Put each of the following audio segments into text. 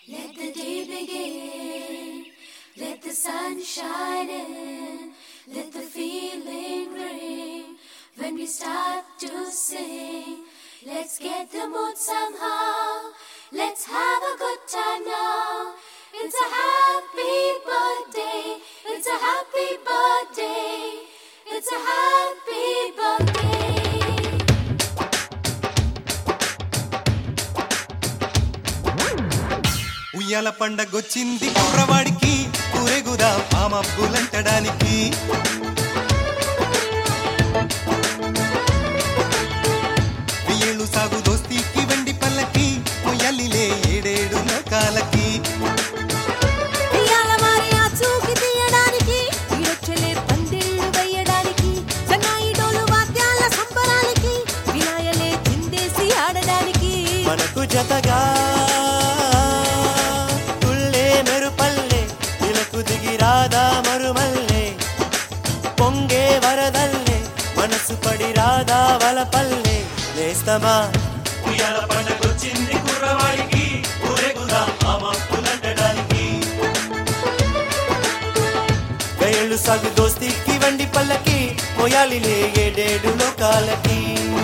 Let the day begin. Let the sun shine in. Let the feeling ring. When we start to sing, let's get the mood somehow. Let's have a good time now. It's a happy birthday. It's a happy birthday. It's a happy birthday. ఉయ్యాల పండగొచ్చింది కుర్రవాడికి ఊరేగుదా ఆ మబ్బులంటడానికి వెయ్యేళ్ళు సాగు దోస్తీకి వెండి పల్లకి మొయ్యాలిలే ఏడేడు లోకాలకి ఇయాల వారి ఆ చూకి తీయడానికి ఈడొచ్చలే పందిళ్ళు వేయడానికి సన్నాయి డోలు వాద్యాల సంబరాలకి వినాయలే చిందేసి ఆడడానికి మనకు జతగా తుళ్ళే మెరుపల్లె ఇలకు దిగి రాదా మరుమల్లె పొంగే వరదల్లే మనసు పడి రాదా వలపల్లె నేస్తమా ఉయ్యాల పండగొచ్చింది కుర్రవాడికి ఊరేగుదా ఆ మప్పులంటడానికి వేళ్ళు సాగు దోస్తికి వండి పల్లకి మొయాలిలే ఏడేడు లోకాలకి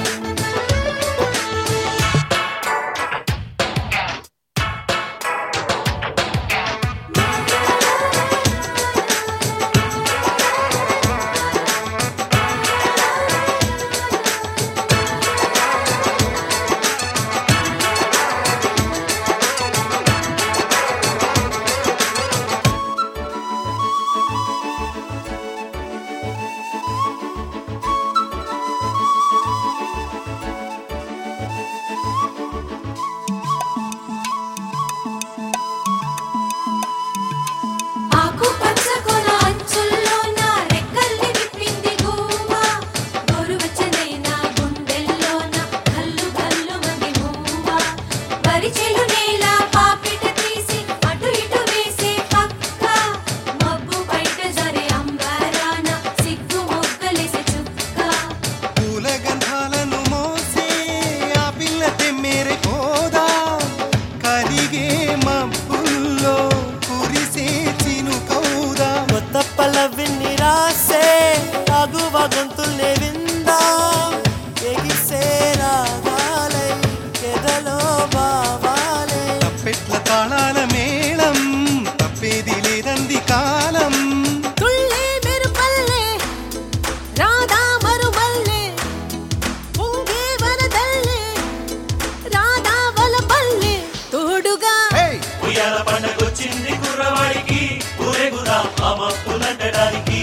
ఆకు పచ్చ కొన అంచుల్లో నా రెక్కల్ని విప్పింది గువ్వ గోరువెచ్చనైన గుండెల్లోన కల్లు కల్లు మంది మూవ వరిచెలు నేల పాపిట తీసి అటు ఇటు వేసే పక్క మబ్బు బయట జరే అంబరాన సిగ్గు మొగ్గలేసే చుక్క పూల గంధాలను మోసే ఆ పిల్ల తెమ్మేరే పోదా కరిగే మబ్బుల్లో కురిసే చినుకౌదా కొత్త పల్లవిని రాసే తాగువ గొంతుల్ని విందా ఎగిసే రాగాలై ఎదలో బావాలే తప్పెట్ల తాళాల మేళం తప్పేది లేదంది కాలం తుళ్ళే మెరుపల్లె రాధా మరుమల్లె పొంగే వరదల్లె రాధా వలపల్లె తోడుగా ఉయ్యాల పండగొచ్చింది కుర్రవాడికి ఊరేగుదా ఆ మప్పులంటడానికి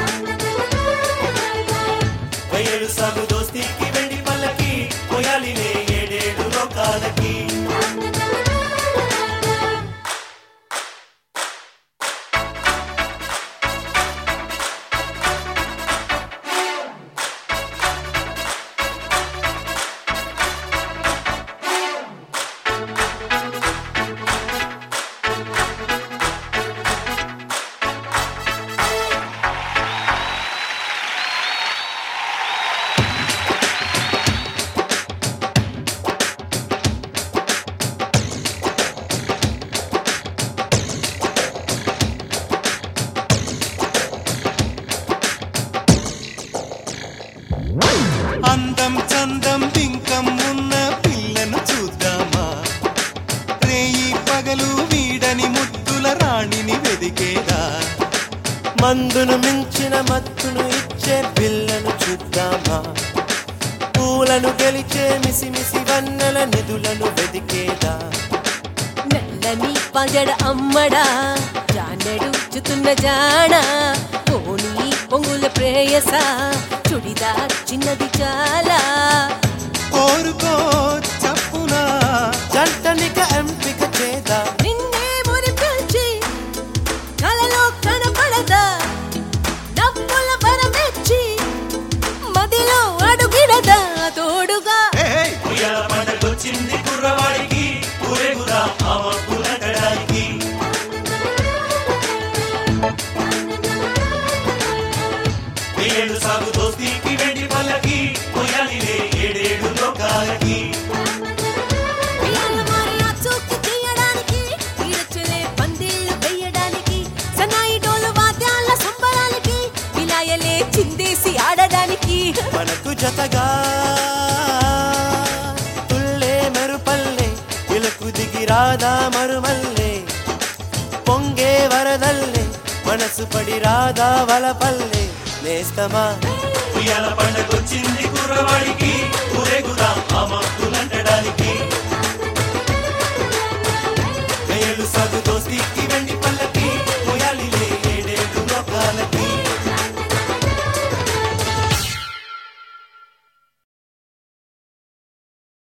వెయ్యేడు సాగు దోస్తికి వెండి పల్లకి మొయాలిలే ఏడేడు లోకాలకి అందం చందం బింకం ఉన్న పిల్లను చూద్దామా రేయి పగలు వీడని ముద్దుల రాణిని వెదికేదా మందును మించిన మత్తును ఇచ్చే పిల్లను చూద్దామా పూలను గెలిచే మిసిమిసి వన్నెల నిధులను వెదికేదా నల్లని పంజడ అమ్మడా జానడు చుతున్న జాణ పోనీ పొంగుల ప్రేయస చుడిదా చిన్నది చాలా కోరుకో చప్పునా జంటనిక ఎంపిక చేదా నిన్నే మురిపించి కలలో కనపడదా నవ్వుల వరమెచ్చి మదిలో అడుగిడదా తోడుగా ఏయ్! ఉయ్యాల పండగొచ్చింది కుర్రవాడికి ఊరేగుదా ఆ మబ్బులంటడానికి ఏడు సాగు దోస్తికి వెండి పల్లకి మొయాలిలే ఏడేడు లోకాలకి పిల్లల మారి ఆ చూకి మనకు జతగా తుళ్ళే మెరుపల్లే ఇలకు దిగి రాదా మరుమల్లే పొంగే వరదల్లే మనసు పడి రాదా వలపల్లే నేస్తమా ఉయ్యాల పండగొచ్చింది కుర్రవాడికి ఊరేగురా ఆ మక్కులంటడానికి వేలు సాగు దోస్తీకి వెండి పల్లకి